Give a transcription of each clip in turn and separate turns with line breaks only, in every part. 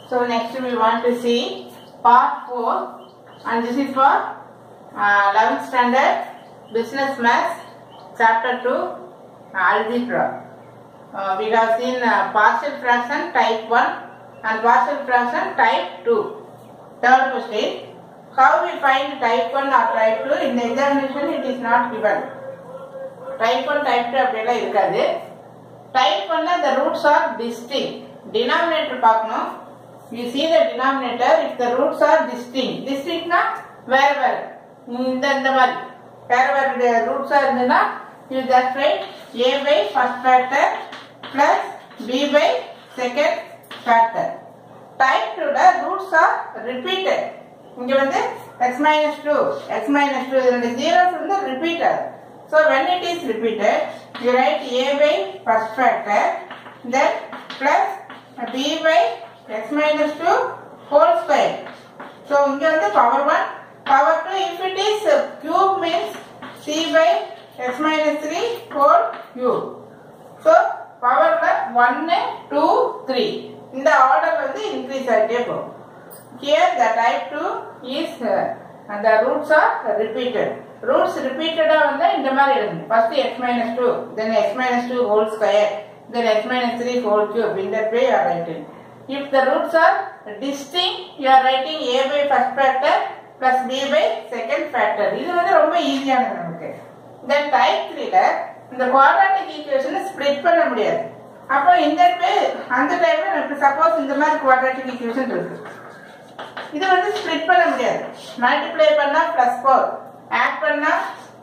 So next we want to see part 4 and this is for uh, 11th standard business maths chapter 2 algebra. Uh, we have seen uh, partial fraction type 1 and partial fraction type 2. Third question, how we find type 1 or type 2 in the examination it is not given. Type 1, type 2 அப்படியெல்லாம் இருக்காது type பண்ண the roots are distinct denominator பார்க்கணும் you see the denominator if the roots are distinct distinctனா வேற வேற இந்த இந்த மாதிரி வேற வேற ரூட்ஸா இருந்ததுன்னா you just write a by first factor plus b by second factor type 2 ல roots are repeated இங்க வந்து x minus 2 x minus 2 இதனுடைய zeros வந்து repeated so when it is repeated you write a by first factor then plus b by x minus 2 whole square so இங்க வந்து power 1 power 2 if it is uh, cube means c by x minus 3 whole cube so power 1 2 3 இந்த order வந்து increase ஆகிட்டே போகும் here the type 2 is uh, and the roots are repeated roots repeated வந்தா இந்த மாதிரி எழுதணும் first x minus 2 then x minus 2 whole square then x minus 3 whole cube in that way you are writing if the roots are distinct you are writing a by first factor plus b by second factor இது வந்து ரொம்ப ஈஸியானது நமக்கு then type 3 ல இந்த quadratic equation split பண்ண முடியாது அப்போ இந்த way அந்த டைம்ல நமக்கு சப்போஸ் இந்த மாதிரி quadratic equation இருக்கு இது வந்து ஸ்ப்ளிட் பண்ண முடியாது மல்டிப்ளை பண்ணா பிளஸ் ஃபோர் ஆட் பண்ணா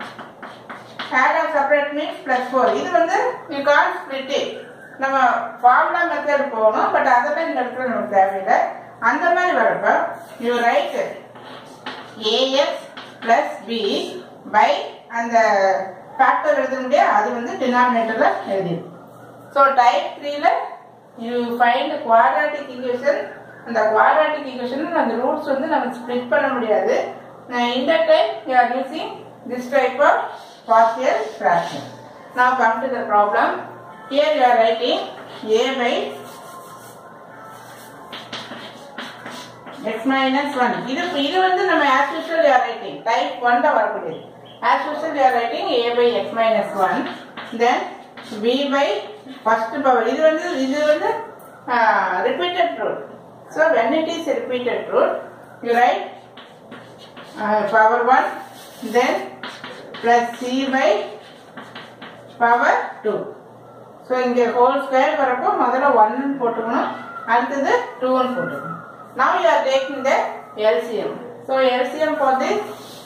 add of separate means plus four இது வந்து யூ கான் ஸ்ப்ளிட் இட் நம்ம ஃபார்முலா மெத்தட் போகணும் பட் அதெல்லாம் இந்த இடத்துல நமக்கு தேவையில்லை அந்த மாதிரி வரப்ப you write A X plus B by அந்த ஃபேக்டர் எழுத முடியாது அது வந்து டினாமினேட்டர்ல எழுதிடும் ஸோ டைப் த்ரீல யூ ஃபைண்ட் குவாட்ராட்டிக் ஈக்குவேஷன் அந்த குவாட்ராட்டிக் ஈக்குவேஷன் அந்த ரூட்ஸ் வந்து நம்ம ஸ்ப்ளிட் பண்ண முடியாது இந்த time you are using this type of partial fraction. Now come to the problem. Here you are writing a by x minus 1. இது இது வந்து நம்ம as usual you are writing type 1 ல வரக்கூடியது as usual you are writing a by x minus 1 then b by first power இது வந்து இது வந்து uh, repeated root so when it is repeated root you write uh, power 1 then plus c by power 2 so இங்கே whole square வரப்போ முதல்ல ஒன்னு போட்டுக்கணும் அடுத்தது டூன்னு போட்டுக்கணும் now you are taking the LCM so LCM for this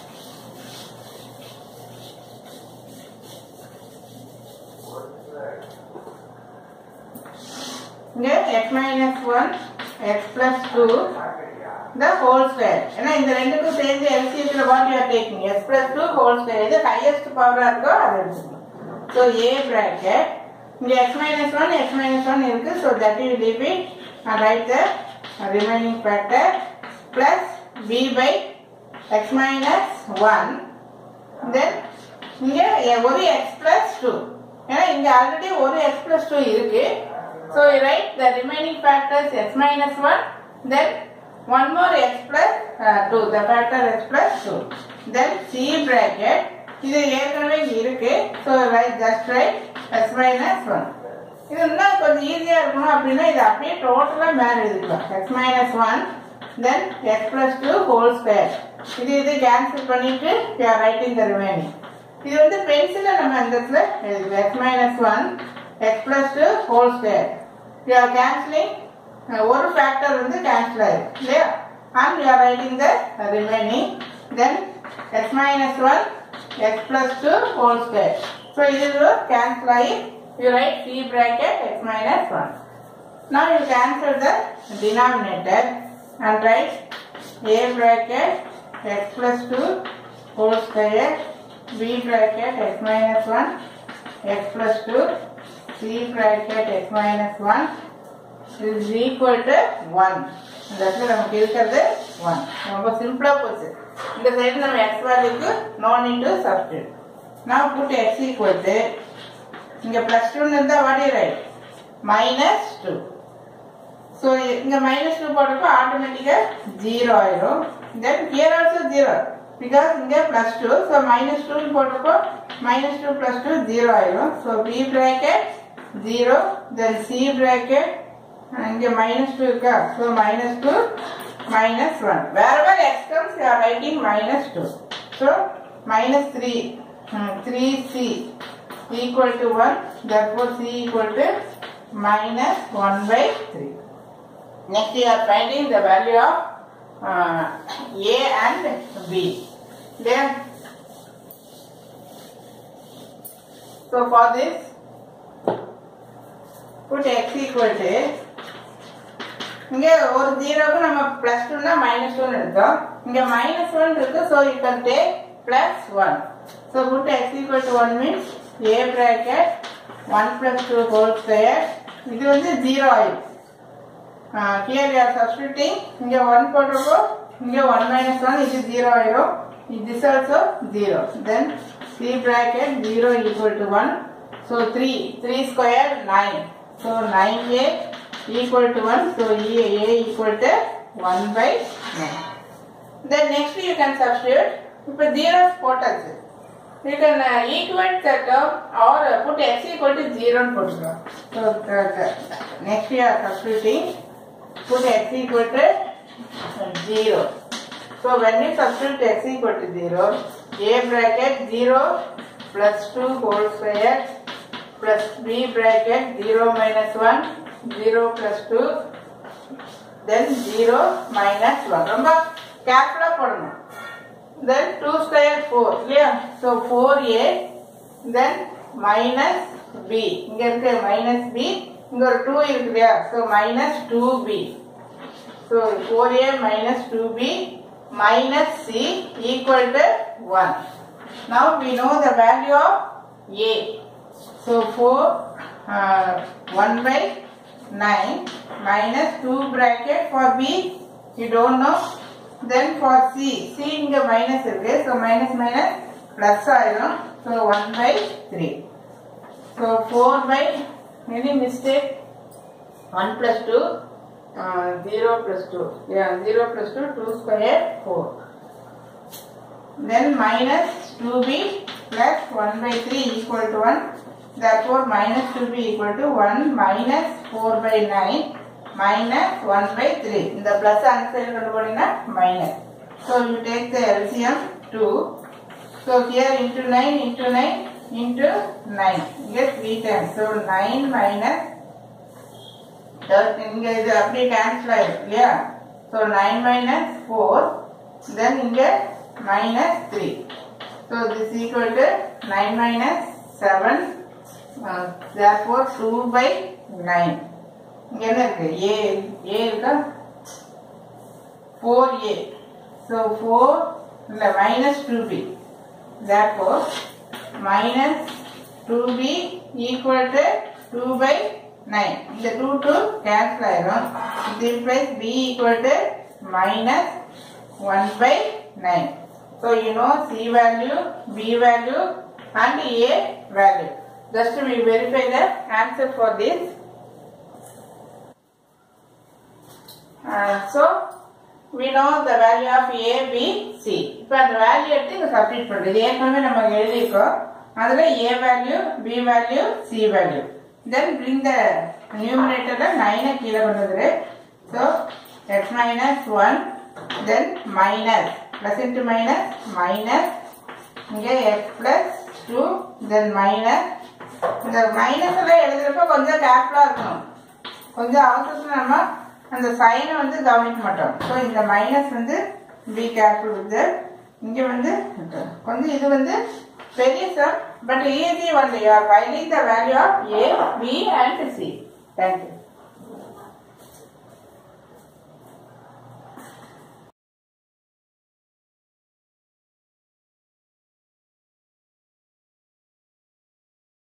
இங்கே x minus 1 x plus 2 the whole square ஏன்னா இந்த ரெண்டுக்கும் சேர்ந்து LCM what you are taking x plus 2 whole square எது highest power இருக்கோ அது எடுத்துக்கணும் so a bracket இங்க x minus 1 x minus 1 இருக்கு so that you leave it and write the remaining factor plus b by x minus 1 then இங்க ஒரு x plus 2 ஏன்னா இங்க ஆல்ரெடி ஒரு x plus 2 இருக்கு so you write the remaining factors x minus 1 then one more x plus uh, 2 the factor x plus 2 then c bracket இது ஏற்கனவே இங்க இருக்கு so write just write x minus 1 இது இன்னும் கொஞ்சம் ஈஸியா இருக்கணும் அப்படின்னா இது அப்படியே டோட்டலா மேல எழுதிக்கலாம் x minus 1 then x plus 2 whole square இது இது கேன்சல் பண்ணிட்டு you are writing the remaining இது வந்து பென்சில நம்ம இந்த இடத்துல எழுதுவோம் x minus 1 x plus 2 whole square you are cancelling ஒரு ஃபேக்டர் வந்து கேன்சல் ஆயிருக்கு இல்லையா and you are writing the remaining then x minus 1 x plus 2 whole square so இது cancel ஆகி you write c bracket x minus 1 now you cancel the denominator and write a bracket x plus 2 whole square b bracket x minus 1 x plus 2 c bracket x minus 1 is equal to 1 இந்த இடத்துல நமக்கு இருக்கிறது 1 ரொம்ப சிம்பிளா போச்சு இந்த side நம்ம x வேல்யூக்கு no need to substitute now put x equal to இங்க plus 2 இருந்தா what you write minus 2 so இங்க மைனஸ் டூ போட்டப்போ ஆட்டோமேட்டிக்கா ஜீரோ ஆயிரும் then here also zero because இங்க plus two so minus two போட்டப்போ minus two plus two zero ஆயிரும் so B bracket zero then C bracket இங்க minus two இருக்கா so minus two minus one wherever x comes you are writing minus 2 so minus 3 hmm, 3c equal to 1 therefore c equal to minus 1 by 3 next you are finding the value of uh, a and b then so for this put x equal to இங்க ஒரு ஜீரோக்கு நம்ம plus டூனா minus டூன்னு எடுத்தோம் இங்க minus one இருக்கு so you can take plus one so put X equal to one means A bracket one plus two whole square இது வந்து ஜீரோ ஆயிடும் கிளியர் யார் சப்ஸ்டியூட்டிங் இங்க ஒன் போடுறப்போ இங்க ஒன் மைனஸ் ஒன் இது ஜீரோ ஆயிரும் this also zero then c bracket zero equal to one so three three square nine so nine a equal to one so e a equal to one by nine then next you can substitute இப்போ zeros போட்டாச்சு you can uh, equate the term or uh, put x equal to zero ன்னு போட்டுக்கலாம் so the, the, next we are substituting put x equal to uh, zero so when you substitute x equal to 0, a bracket 0 plus 2 whole square plus b bracket 0 minus 1, 0 plus 2, then 0 minus 1. ரொம்ப கேர்ஃபுல்லாக போடணும் then 2 square 4 இல்லையா so 4a then minus b இங்க இருக்கு minus b இங்க ஒரு 2 இருக்கு இல்லையா so minus 2b so 4a minus 2b minus c equal to 1. Now we know the value of a. So 4, uh, 1 by 9 minus 2 bracket for b, you don't know. Then for c, c இங்க minus இருக்கு, so minus minus plus ஆயிரும். So 1 by 3. So 4 by, any mistake? 1 plus 2, uh, 0 plus 2. Yeah, 0 plus 2, 2 square, 4. Then minus 2b plus 1 by 3 equal to 1. Therefore, minus 2b equal to 1 minus 4 by 9 minus 1 by 3. In the plus answer, you can minus. So, you take the LCM 2. So, here into 9 into 9 into 9. Yes, 3 times. So, 9 minus இங்க இது அப்படியே cancel ஆயிடும் இல்லையா so nine minus four then இங்க minus three so this equal to nine minus seven therefore two by nine இங்க என்ன இருக்கு A A இருக்கா ஃபோர் ஏ ஸோ ஃபோர் இல்லை minus two B therefore minus two B equal to two by 9. இந்த 2 to cancel ஆயிரும். It implies B equal to minus 1 by 9. So you know C value, B value and A value. Just we verify the answer for this. Uh, so we know the value of A, B, C. இப்போ அந்த value எடுத்து இங்க substitute பண்றது இது ஏற்கனவே நம்ம எழுதியிருக்கோம் அதுல A value, B value, C value. then bring the numerator ல 9 கீழே கொண்டு வந்துரு so x minus 1 then minus plus into minus minus இங்க x plus 2 then minus இந்த மைனஸ் எல்லாம் எழுதுறப்ப கொஞ்சம் கேர்ஃபுல்லா இருக்கணும் கொஞ்சம் அவசரத்துல நம்ம அந்த சைனை வந்து கவனிக்க மாட்டோம் ஸோ இந்த மைனஸ் வந்து பி கேர்ஃபுல் வித் இங்க வந்து கொஞ்சம் இது வந்து பெரிய sum but easy only you are finding the value of a b and c thank you